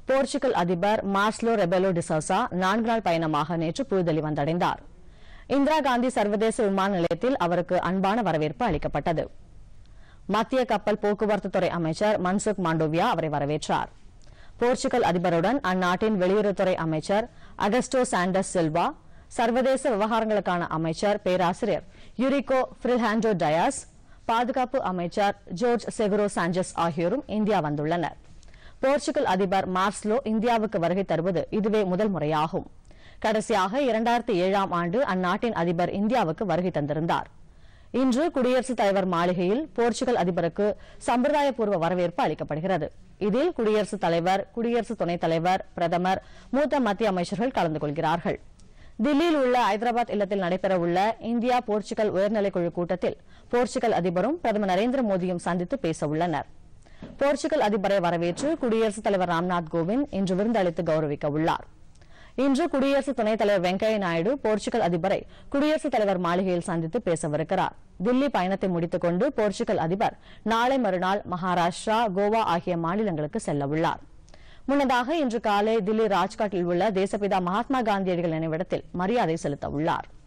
Portugal அதிபர் மார்ஸ்லோ Rebelo D'Souza நான்கு நாள் பயணமாக நேற்று புதுதில்லி வந்தடைந்தார் இந்திரா காந்தி சர்வதேச விமான நிலையத்தில் அவருக்கு அன்பான வரவேற்பு அளிக்கப்பட்டது மத்திய கப்பல் போக்குவரத்து துறை அமைச்சர் மன்சுக் மாண்டோவியா அவரை வரவேற்றார் போர்ச்சுகல் அதிபருடன் அந்நாட்டின் வெளியுறவுத்துறை அமைச்சர் அகஸ்டோ சாண்டஸ் சில்வா சர்வதேச விவகாரங்களுக்கான அமைச்சர் பேராசிரியர் யுரிகோ ஃபிரில்ஹாண்டோ டயாஸ் பாதுகாப்பு அமைச்சர் ஜோர்ஜ் செகுரோ சாஞ்சஸ் ஆகியோரும் இந்தியா வந்துள்ளனர் போர்ச்சுகல் அதிபர் மார்ஸ்லோ இந்தியாவுக்கு வருகை தருவது இதுவே முதல் முறையாகும் கடைசியாக இரண்டாயிரத்தி ஏழாம் ஆண்டு அந்நாட்டின் அதிபர் இந்தியாவுக்கு வருகை தந்திருந்தார் இன்று குடியரசுத் தலைவர் மாளிகையில் போர்ச்சுகல் அதிபருக்கு சம்பிரதாயப்பூர்வ வரவேற்பு அளிக்கப்படுகிறது இதில் குடியரசுத் தலைவர் குடியரசு துணைத் தலைவர் பிரதமர் மூத்த மத்திய அமைச்சர்கள் கலந்து கொள்கிறார்கள் தில்லியில் உள்ள ஐதராபாத் இல்லத்தில் நடைபெறவுள்ள இந்தியா போர்ச்சுகல் உயர்நிலைக்குழு கூட்டத்தில் போர்ச்சுகல் அதிபரும் பிரதமர் நரேந்திர மோடியும் சந்தித்து பேச உள்ளனர் போர்ச்சுகல் அதிபரை வரவேற்று குடியரசுத் தலைவர் ராம்நாத் கோவிந்த் இன்று விருந்தளித்து கௌரவிக்க உள்ளார் இன்று குடியரசு துணைத் தலைவர் வெங்கையா நாயுடு போர்ச்சுகல் அதிபரை குடியரசுத் தலைவர் மாளிகையில் சந்தித்து பேசவிருக்கிறார் தில்லி பயணத்தை முடித்துக் கொண்டு போர்ச்சுகல் அதிபர் நாளை மறுநாள் மகாராஷ்டிரா கோவா ஆகிய மாநிலங்களுக்கு செல்ல உள்ளார் முன்னதாக இன்று காலை தில்லி ராஜ்காட்டில் உள்ள தேசப்பிதா மகாத்மா காந்தியடிகள் நினைவிடத்தில் மரியாதை செலுத்த உள்ளார்